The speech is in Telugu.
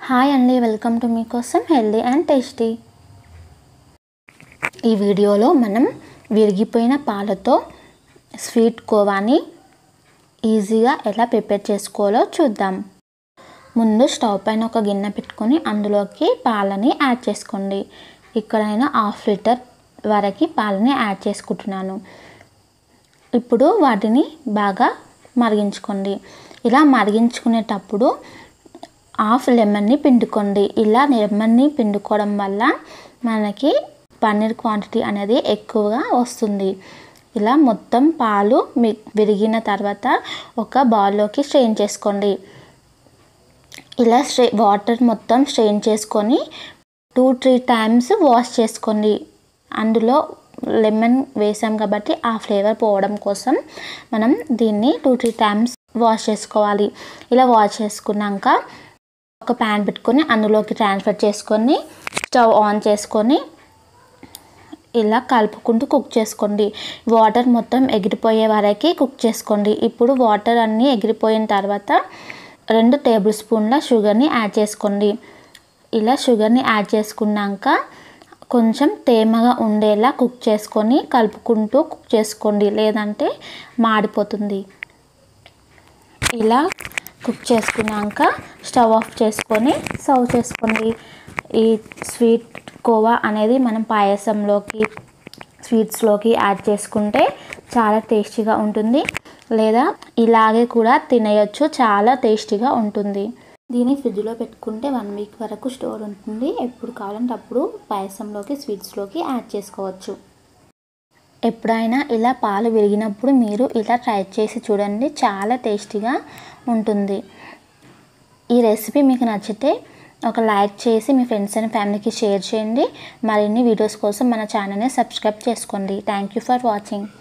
హాయ్ అండి వెల్కమ్ టు మీకోసం హెల్దీ అండ్ టేస్టీ ఈ వీడియోలో మనం విరిగిపోయిన పాలతో స్వీట్ కోవాని ఈజీగా ఎలా ప్రిపేర్ చేసుకోవాలో చూద్దాం ముందు స్టవ్ పైన ఒక గిన్నె పెట్టుకొని అందులోకి పాలని యాడ్ చేసుకోండి ఇక్కడ నేను హాఫ్ లీటర్ వరకు పాలని యాడ్ చేసుకుంటున్నాను ఇప్పుడు వాటిని బాగా మరిగించుకోండి ఇలా మరిగించుకునేటప్పుడు హాఫ్ లెమన్ని పిండుకోండి ఇలా లెమన్ని పిండుకోవడం వల్ల మనకి పన్నీర్ క్వాంటిటీ అనేది ఎక్కువగా వస్తుంది ఇలా మొత్తం పాలు మి విరిగిన తర్వాత ఒక బౌల్లోకి స్ట్రెయిన్ చేసుకోండి ఇలా స్ట్రే వాటర్ మొత్తం స్ట్రెయిన్ చేసుకొని టూ త్రీ టైమ్స్ వాష్ చేసుకోండి అందులో లెమన్ వేసాం కాబట్టి ఆ ఫ్లేవర్ పోవడం కోసం మనం దీన్ని టూ త్రీ టైమ్స్ వాష్ చేసుకోవాలి ఇలా వాష్ చేసుకున్నాక ఒక ప్యాన్ పెట్టుకొని అందులోకి ట్రాన్స్ఫర్ చేసుకొని స్టవ్ ఆన్ చేసుకొని ఇలా కలుపుకుంటూ కుక్ చేసుకోండి వాటర్ మొత్తం ఎగిరిపోయే వరకు కుక్ చేసుకోండి ఇప్పుడు వాటర్ అన్నీ ఎగిరిపోయిన తర్వాత రెండు టేబుల్ స్పూన్ల షుగర్ని యాడ్ చేసుకోండి ఇలా షుగర్ని యాడ్ చేసుకున్నాక కొంచెం తేమగా ఉండేలా కుక్ చేసుకొని కలుపుకుంటూ కుక్ చేసుకోండి లేదంటే మాడిపోతుంది ఇలా కుక్ చేసుకున్నాక స్టవ్ ఆఫ్ చేసుకొని సర్వ్ చేసుకోండి ఈ స్వీట్ కోవా అనేది మనం పాయసంలోకి స్వీట్స్లోకి యాడ్ చేసుకుంటే చాలా టేస్టీగా ఉంటుంది లేదా ఇలాగే కూడా తినేయచ్చు చాలా టేస్టీగా ఉంటుంది దీన్ని ఫ్రిడ్జ్లో పెట్టుకుంటే వన్ వీక్ వరకు స్టోర్ ఉంటుంది ఎప్పుడు కావాలంటే అప్పుడు పాయసంలోకి స్వీట్స్లోకి యాడ్ చేసుకోవచ్చు ఎప్పుడైనా ఇలా పాలు విరిగినప్పుడు మీరు ఇలా ట్రై చేసి చూడండి చాలా టేస్టీగా ఉంటుంది ఈ రెసిపీ మీకు నచ్చితే ఒక లైక్ చేసి మీ ఫ్రెండ్స్ అండ్ ఫ్యామిలీకి షేర్ చేయండి మరిన్ని వీడియోస్ కోసం మన ఛానల్ని సబ్స్క్రైబ్ చేసుకోండి థ్యాంక్ యూ ఫర్ వాచింగ్